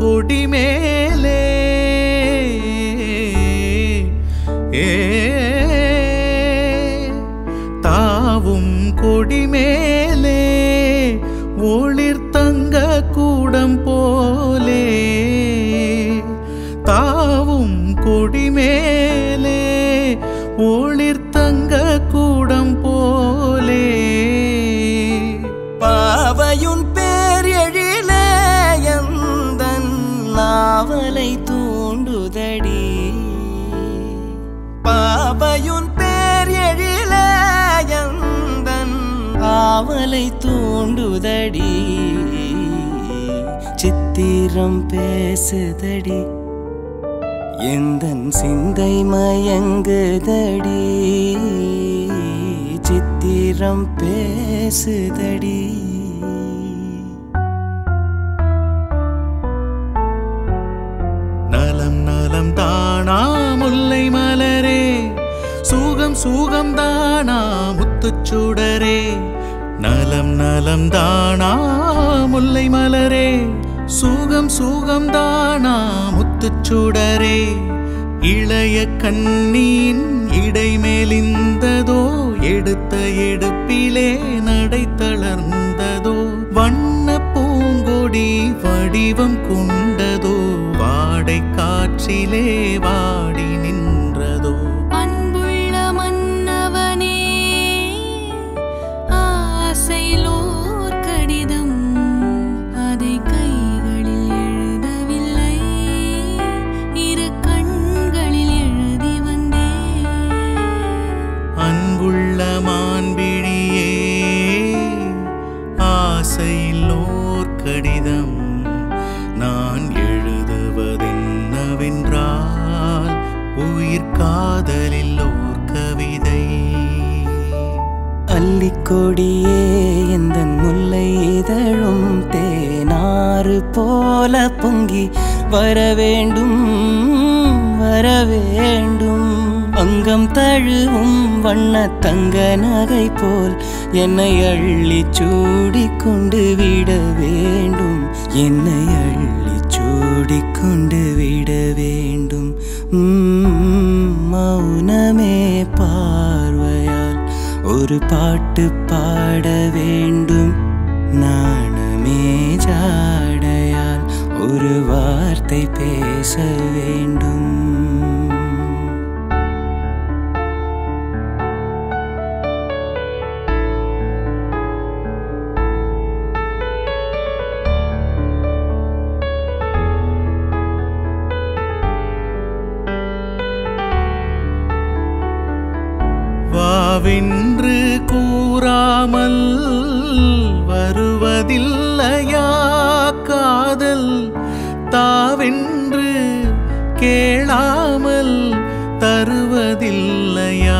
கொடி மேலே ஏ தாவும் கொடி மேலே ஒளிர் தங்க கூடம் போலே தாவும் கொடி மேலே ஒளிர் தங்க கூடம் போலே பாவையுன் பேர் எழில எந்தன் நாவலை தூண்டுதடி பாவையுன் பேர் எழில எந்தன் ஆவலை தூண்டுதடி சித்திரம் பேசுதடி எந்தன் சிந்தை மயங்குதடி சித்திரம் பேசுதடி நலம் நலம் தானா முல்லை மலரே சுகம் சுகம் தானா முத்துச்சுடரே நலம் நலம் தானா முல்லை மலரே சுகம் சுகம் தானா முத்துச்சுடரே இளைய கண்ணீன் இடைமேலிந்ததோ எடுத்த எடுப்பிலே நடை தளர்ந்ததோ வண்ண பூங்கொடி வடிவம் கொண்டதோ வாடை காற்றிலே வாடி நின்றதோ அன்புள்ள மன்னவனே ஆசையிலோர் கடிதம் அதை கைகளில் எழுதவில்லை இரு கண்களில் எழுதி வந்தேன் அன்புள்ள மான்பிழியே ஆசையில் ஓர் கடிதம் நான் எழுதுவதென்னவென்றால் உயிர் காதலில் ஓர் கவிதை அல்லிக்கொடியே எந்த முல்லை இதழும் தேனாறு போல பொங்கி வர வேண்டும் வர வேண்டும் அங்கம் தழுவும் வண்ண தங்க நகை போல் என்னை அள்ளி சூடிக்கொண்டு விட வேண்டும் என்னை அள்ளி சூடிக்கொண்டு விட வேண்டும் உம், மௌனமே பார்வையால் ஒரு பாட்டு பாட வேண்டும் நாணமே ஜாடையால் ஒரு வார்த்தை பேச வேண்டும் வாவென்று கூறாமல் வருவதில்லையா காதல் தாவென்று கேளாமல் தருவதில்லையா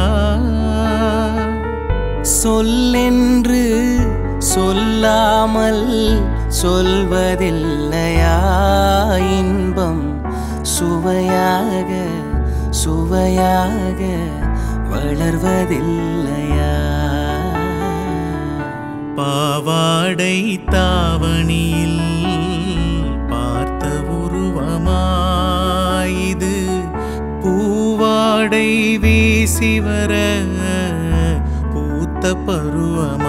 சொல்லென்று சொல்லாமல் சொல்வதில்லையா இன்பம் சுவையாக சுவையாக வளர்வதில்லையா பாவாடை தாவணியில் பார்த்த உருவமாயிது பூவாடை வீசி வர பூத்த பருவமா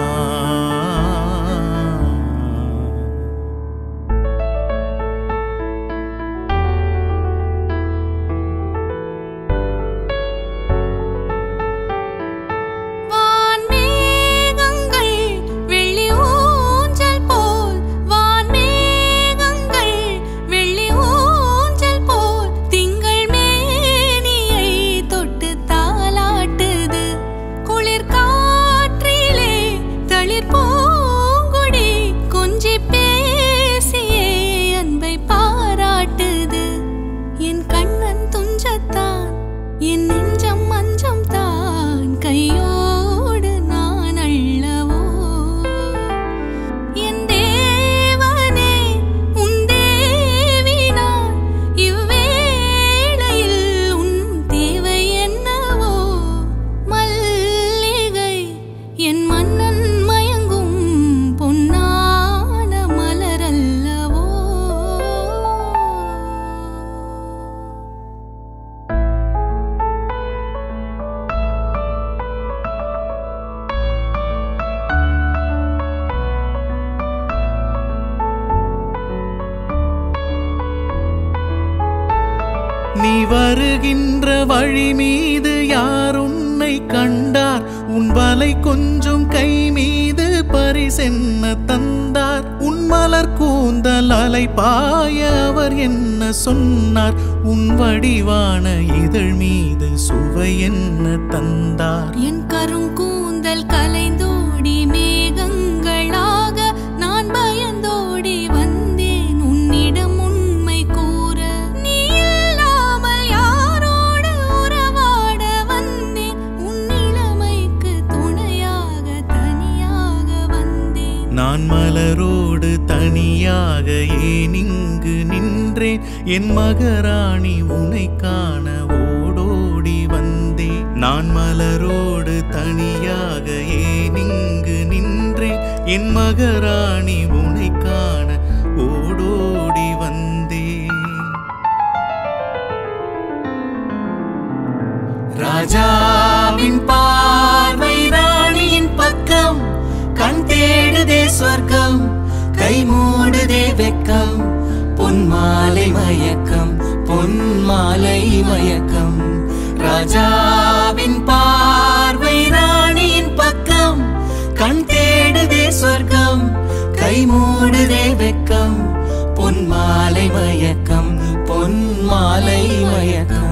வான்மேகங்கள் வெள்ளி ஊஞ்சல் போல் வான்மேகங்கள் வெள்ளி ஊஞ்சல் போல் திங்கள் மேனியை தொட்டு தாலாட்டுது குளிர் காற்றிலே தளிர் பூங்குடி கொஞ்சி பேசியே அன்பை பாராட்டுது என் கண்ணன் துஞ்சத்தான் என் நெஞ்சம் மஞ்சம் தான் கையோடு நான் அள்ளவோ என் தேவனே உன் தேவி நான் இவ்வேளையில் உன் தேவை என்னவோ மல்லிகை என் மன்னன் மயங்கும் வருகின்ற வழி மீது யார் உன்னை கண்டார் உன் வலை கொஞ்சம் கை மீது பரிசென்ன தந்தார் உன் மலர் கூந்தல் அலை பாய அவர் என்ன சொன்னார் உன் வடிவான இதழ் மீது சுவை என்ன தந்தார் என் கருங்கூந்தல் கலைந்தோடி மேகங்களாக நான் பயந்தோடி வந்தேன் உன்னிடம் உண்மை கூற நீ இல்லாமல் யாரோடு உறவாட வந்தேன் உன் இளமைக்கு துணையாக தனியாக வந்தேன் நான் மலரோடு தனியாக ஏன் இங்கு நின்றேன் என் மகராணி உனை காண ஓடோடி வந்தேன் நான் மலரோடு தனியாக ஏன் இங்கு நின்றேன் என் மகராணி உனை காண ஓடோடி வந்தேன் ராஜாவின் பார்வை ராணியின் பக்கம் கண் தேடுதே சொர்க்கம் கை மூடுதே வெக்கம் பொன் மாலை மயக்கம் பொன் மாலை மயக்கம் ராஜாவின் பார்வை ராணியின் பக்கம் கண் தேடுதே சொர்க்கம் கை மூடுதே வெக்கம் பொன் மாலை மயக்கம் பொன் மாலை மயக்கம்